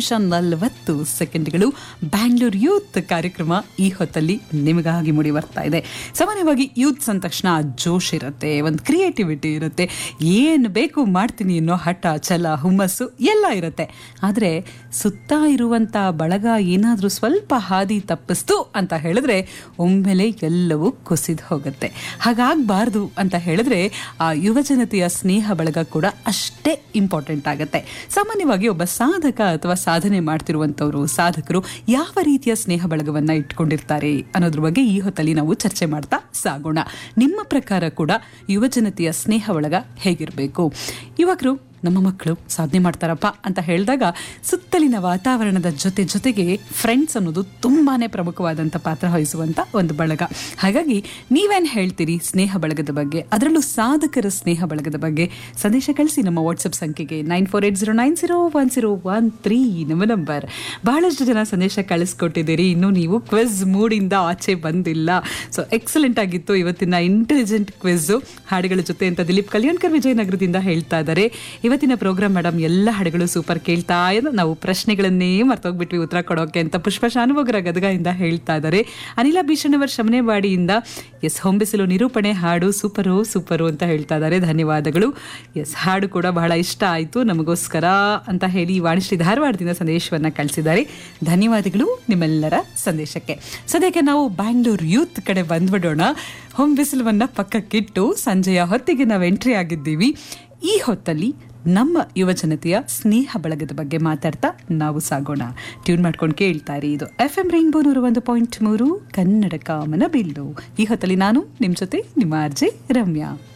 ನಿಮಿಷ ನಲವತ್ತು ಸೆಕೆಂಡ್ಗಳು ಬ್ಯಾಂಗ್ಳೂರ್ ಯೂತ್ ಕಾರ್ಯಕ್ರಮ ಈ ಹೊತ್ತಲ್ಲಿ ನಿಮಗಾಗಿ ಮೂಡಿ ಬರ್ತಾ ಇದೆ ಸಾಮಾನ್ಯವಾಗಿ ಯೂತ್ಸ್ ಅಂದ ತಕ್ಷಣ ಜೋಶ್ ಇರುತ್ತೆ ಒಂದು ಕ್ರಿಯೇಟಿವಿಟಿ ಇರುತ್ತೆ ಏನು ಬೇಕು ಮಾಡ್ತೀನಿ ಅನ್ನೋ ಹಠ ಛಲ ಹುಮ್ಮಸ್ಸು ಎಲ್ಲ ಇರುತ್ತೆ ಆದರೆ ಸುತ್ತ ಇರುವಂಥ ಬಳಗ ಏನಾದರೂ ಸ್ವಲ್ಪ ಹಾದಿ ತಪ್ಪಿಸ್ತು ಅಂತ ಹೇಳಿದ್ರೆ ಒಮ್ಮೆಲೆ ಎಲ್ಲವೂ ಕುಸಿದು ಹೋಗುತ್ತೆ ಹಾಗಾಗಬಾರ್ದು ಅಂತ ಹೇಳಿದ್ರೆ ಆ ಯುವಜನತೆಯ ಸ್ನೇಹ ಬಳಗ ಕೂಡ ಅಷ್ಟೇ ಇಂಪಾರ್ಟೆಂಟ್ ಆಗುತ್ತೆ ಸಾಮಾನ್ಯವಾಗಿ ಒಬ್ಬ ಸಾಧಕ ಅಥವಾ ಸಾಧನೆ ಮಾಡ್ತಿರುವಂಥವ್ರು ಸಾಧಕರು ಯಾವ ರೀತಿಯ ಸ್ನೇಹ ಬಳಗವನ್ನ ಇಟ್ಕೊಂಡಿರ್ತಾರೆ ಅನ್ನೋದ್ರ ಬಗ್ಗೆ ಈ ಹೊತ್ತಲ್ಲಿ ನಾವು ಚರ್ಚೆ ಮಾಡ್ತಾ ಸಾಗೋಣ ನಿಮ್ಮ ಪ್ರಕಾರ ಕೂಡ ಯುವಜನತೆಯ ಸ್ನೇಹ ಬಳಗ ಹೇಗಿರಬೇಕು ಯುವಕರು ನಮ್ಮ ಮಕ್ಕಳು ಸಾಧನೆ ಮಾಡ್ತಾರಪ್ಪ ಅಂತ ಹೇಳಿದಾಗ ಸುತ್ತಲಿನ ವಾತಾವರಣದ ಜೊತೆ ಜೊತೆಗೆ ಫ್ರೆಂಡ್ಸ್ ಅನ್ನೋದು ತುಂಬಾನೇ ಪ್ರಮುಖವಾದಂಥ ಪಾತ್ರ ವಹಿಸುವಂಥ ಒಂದು ಬಳಗ ಹಾಗಾಗಿ ನೀವೇನು ಹೇಳ್ತೀರಿ ಸ್ನೇಹ ಬಳಗದ ಬಗ್ಗೆ ಅದರಲ್ಲೂ ಸಾಧಕರ ಸ್ನೇಹ ಬಳಗದ ಬಗ್ಗೆ ಸಂದೇಶ ಕಳಿಸಿ ನಮ್ಮ ವಾಟ್ಸಪ್ ಸಂಖ್ಯೆಗೆ nine four eight zero nine zero one zero one three ನಮ್ಮ ನಂಬರ್ ಬಹಳಷ್ಟು ಜನ ಸಂದೇಶ ಕಳಿಸ್ಕೊಟ್ಟಿದ್ದೀರಿ ಇನ್ನು ನೀವು ಕ್ವಿಜ್ ಮೂಡಿಂದ ಆಚೆ ಬಂದಿಲ್ಲ ಸೊ ಎಕ್ಸಲೆಂಟ್ ಆಗಿತ್ತು ಇವತ್ತಿನ ಇಂಟೆಲಿಜೆಂಟ್ ಕ್ವಿಜ್ ಹಾಡುಗಳ ಜೊತೆ ಅಂತ ದಿಲೀಪ್ ಕಲ್ಯಾಣ್ಕರ್ ವಿಜಯನಗರದಿಂದ ಹೇಳ್ತಾ ಇದ್ದಾರೆ ಇವತ್ತಿನ ಪ್ರೋಗ್ರಾಮ್ ಮೇಡಮ್ ಎಲ್ಲ ಹಾಡುಗಳು ಸೂಪರ್ ಕೇಳ್ತಾ ಇದ್ದು ನಾವು ಪ್ರಶ್ನೆಗಳನ್ನೇ ಮರ್ತೋಗ್ಬಿಟ್ವಿ ಉತ್ತರ ಕೊಡೋಕೆ ಅಂತ ಪುಷ್ಪ ಶಾನುಭೋಗರ ಗದಗದಿಂದ ಹೇಳ್ತಾ ಇದ್ದಾರೆ ಅನಿಲ ಭೀಷಣವರ್ ಶಮನೆವಾಡಿಯಿಂದ ಎಸ್ ಹೊಂಬಿಸಲು ನಿರೂಪಣೆ ಹಾಡು ಸೂಪರು ಸೂಪರು ಅಂತ ಹೇಳ್ತಾ ಇದ್ದಾರೆ ಧನ್ಯವಾದಗಳು ಎಸ್ ಹಾಡು ಕೂಡ ಬಹಳ ಇಷ್ಟ ಆಯಿತು ನಮಗೋಸ್ಕರ ಅಂತ ಹೇಳಿ ವಾಣಿಶ್ರೀ ಧಾರವಾಡದಿಂದ ಸಂದೇಶವನ್ನ ಕಳಿಸಿದ್ದಾರೆ ಧನ್ಯವಾದಗಳು ನಿಮ್ಮೆಲ್ಲರ ಸಂದೇಶಕ್ಕೆ ಸದ್ಯಕ್ಕೆ ನಾವು ಬ್ಯಾಂಗ್ಳೂರ್ ಯೂತ್ ಕಡೆ ಬಂದ್ಬಿಡೋಣ ಹೊಂಬಿಸಿಲುವನ್ನ ಪಕ್ಕಕ್ಕಿಟ್ಟು ಸಂಜೆಯ ಹೊತ್ತಿಗೆ ನಾವು ಎಂಟ್ರಿ ಆಗಿದ್ದೀವಿ ಈ ಹೊತ್ತಲ್ಲಿ ನಮ್ಮ ಯುವಜನತೆಯ ಸ್ನೇಹ ಬಳಗದ ಬಗ್ಗೆ ಮಾತಾಡ್ತಾ ನಾವು ಸಾಗೋಣ ಟ್ಯೂನ್ ಮಾಡ್ಕೊಂಡು ಕೇಳ್ತಾ ಇರಿ ಇದು ಎಫ್ ಎಂ ರೈನ್ಬೋ ನೂರ ಒಂದು ಪಾಯಿಂಟ್ ಮೂರು ಕನ್ನಡ ಕಾಮನ ಬಿಲ್ಲು ಈ ಹೊತ್ತಲ್ಲಿ ನಾನು ನಿಮ್ಮ ಜೊತೆ ನಿಮ್ಮ ಆರ್ಜೆ ರಮ್ಯಾ